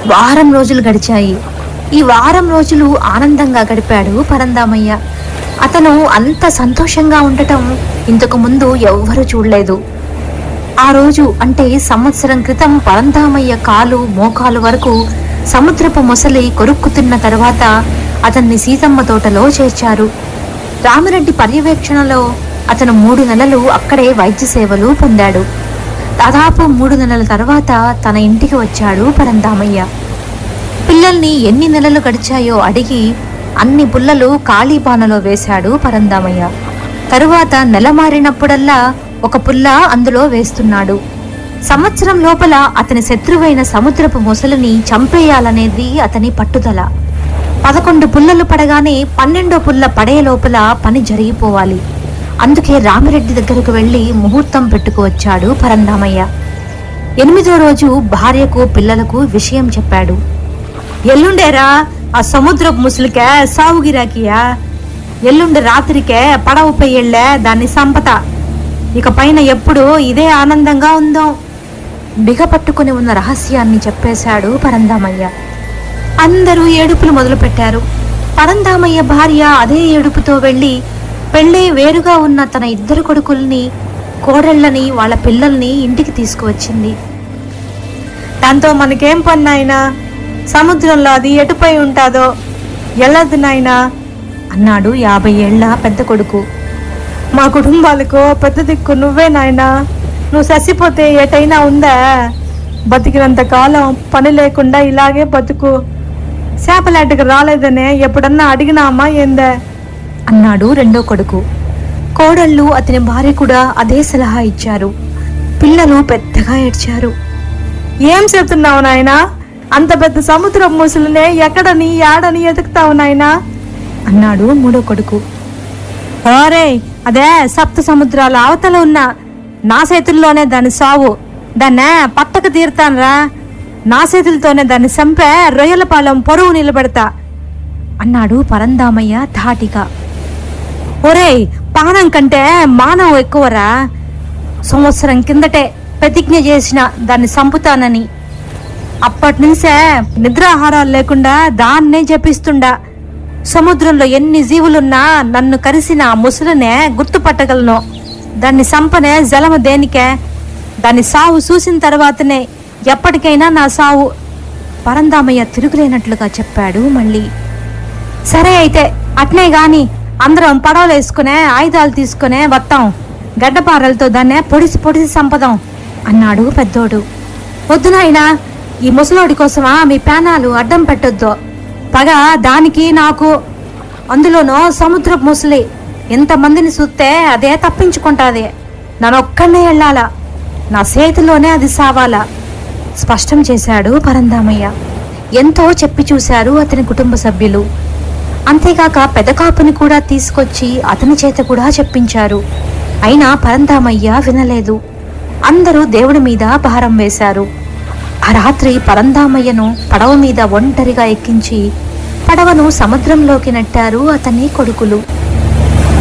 వారం రోజులు గడిచాయి ఈ వారం రోజులు ఆనందంగా గడిపాడు పరందామయ్య అతను అంత సంతోషంగా ఉండటం ఇంతకు ముందు ఎవ్వరూ చూడలేదు ఆ రోజు అంటే సంవత్సరం క్రితం పరంధామయ్య కాలు మోకాలు వరకు సముద్రపు మొసలి కొరుక్కుతున్న తర్వాత అతన్ని సీతమ్మ తోటలో చేర్చారు రామిరెడ్డి పర్యవేక్షణలో అతను మూడు నెలలు అక్కడే వైద్య సేవలు పొందాడు దాదాపు మూడు నెలల తర్వాత తన ఇంటికి వచ్చాడు పరంధామయ్య పిల్లల్ని ఎన్ని నెలలు గడిచాయో అడిగి అన్ని పుల్లలు ఖాళీ బాణలో వేశాడు పరందామయ్య తరువాత నెల మారినప్పుడల్లా ఒక పుల్ల అందులో వేస్తున్నాడు సంవత్సరం లోపల అతని శత్రువైన సముద్రపు మొసలిని చంపేయాలనేది అతని పట్టుదల పదకొండు పుల్లలు పడగానే పన్నెండో పుల్ల పడే లోపల పని జరిగిపోవాలి అందుకే రామిరెడ్డి దగ్గరకు వెళ్లి ముహూర్తం పెట్టుకువచ్చాడు పరందామయ్య ఎనిమిదో రోజు భార్యకు పిల్లలకు విషయం చెప్పాడు ఎల్లుండేరా ఆ సముద్రపు ముసలికే సావు గిరాకియా ఎల్లుండి రాత్రికే పడవపై ఎళ్ళే దాన్ని సంపత ఇక పైన ఎప్పుడు ఇదే ఆనందంగా ఉందో బిగపట్టుకుని ఉన్న రహస్యాన్ని చెప్పేశాడు పరందామయ్య అందరూ ఏడుపులు మొదలుపెట్టారు పరందామయ్య భార్య అదే ఏడుపుతో వెళ్ళి పెళ్ళి వేరుగా ఉన్న తన ఇద్దరు కొడుకుల్ని కోడళ్ళని వాళ్ళ పిల్లల్ని ఇంటికి తీసుకువచ్చింది దాంతో మనకేం పని నాయనా సముద్రంలో అది ఎటుపై ఉంటాదో ఎల్లదు నాయనా అన్నాడు యాభై ఏళ్ల పెద్ద కొడుకు మా కుటుంబాలకు పెద్ద దిక్కు నువ్వే నాయనా నువ్వు చచ్చిపోతే ఎటైనా ఉందా బతికినంత కాలం పని లేకుండా ఇలాగే బతుకు చేపలాటకు రాలేదనే ఎప్పుడన్నా అడిగినామా ఏందే అన్నాడు రెండో కొడుకు కోడళ్ళు అతని భార్య కూడా అదే సలహా ఇచ్చారు పిల్లలు పెద్దగా ఏడ్చారు ఏం చెప్తున్నావు నాయనా అంత పెద్ద సముద్రం ముసలినే ఎక్కడని యాడని ఎతుకుతావు నాయనా అన్నాడు మూడో కొడుకు ఓరే అదే సప్త సముద్రాల అవతల ఉన్న నా చేతుల్లోనే దాని సావు దాన్నే పట్టకు తీరుతాన్రా నా చేతులతోనే దాన్ని చంపే రొయ్యల పాలెం పొరుగు నిలబెడతా అన్నాడు పరందామయ్య ధాటిగా ఒరేయ్ పానం కంటే మానవం ఎక్కువరా సంవత్సరం కిందటే ప్రతిజ్ఞ చేసిన దాన్ని చంపుతానని అప్పటి నుంచే నిద్రాహారాలు లేకుండా దాన్నే జపిస్తుండా సముద్రంలో ఎన్ని జీవులున్నా నన్ను కరిసిన ఆ ముసలినే గుర్తుపట్టగలను దాన్ని సంపనే జలము దేనికే దాన్ని సావు చూసిన తర్వాతనే ఎప్పటికైనా నా సావు పరందామయ్య తిరుగులేనట్లుగా చెప్పాడు మళ్ళీ సరే అయితే అట్నే గాని అందరం పడవలు వేసుకునే ఆయుధాలు తీసుకునే వస్తాం గడ్డపారలతో దాన్నే పొడిసి పొడిసి సంపదాం అన్నాడు పెద్దోడు వద్దు నాయనా ఈ ముసలోడి కోసమా మీ పేనాలు అడ్డం పెట్టొద్దు పగ దానికి నాకు అందులోనూ సముద్రపు ముసలి ఎంతమందిని చూస్తే అదే తప్పించుకుంటాది నన్నొక్కడనే వెళ్ళాలా నా చేతిలోనే అది సావాలా స్పష్టం చేశాడు పరందామయ్య ఎంతో చెప్పి చూశారు అతని కుటుంబ సభ్యులు అంతేగాక పెదకాపుని కూడా తీసుకొచ్చి అతని చేత కూడా చెప్పించారు అయినా పరందామయ్య వినలేదు అందరూ దేవుడి మీద భారం వేశారు ఆ రాత్రి పరందామయ్యను పడవ మీద ఒంటరిగా ఎక్కించి పడవను సముద్రంలోకి నెట్టారు అతని కొడుకులు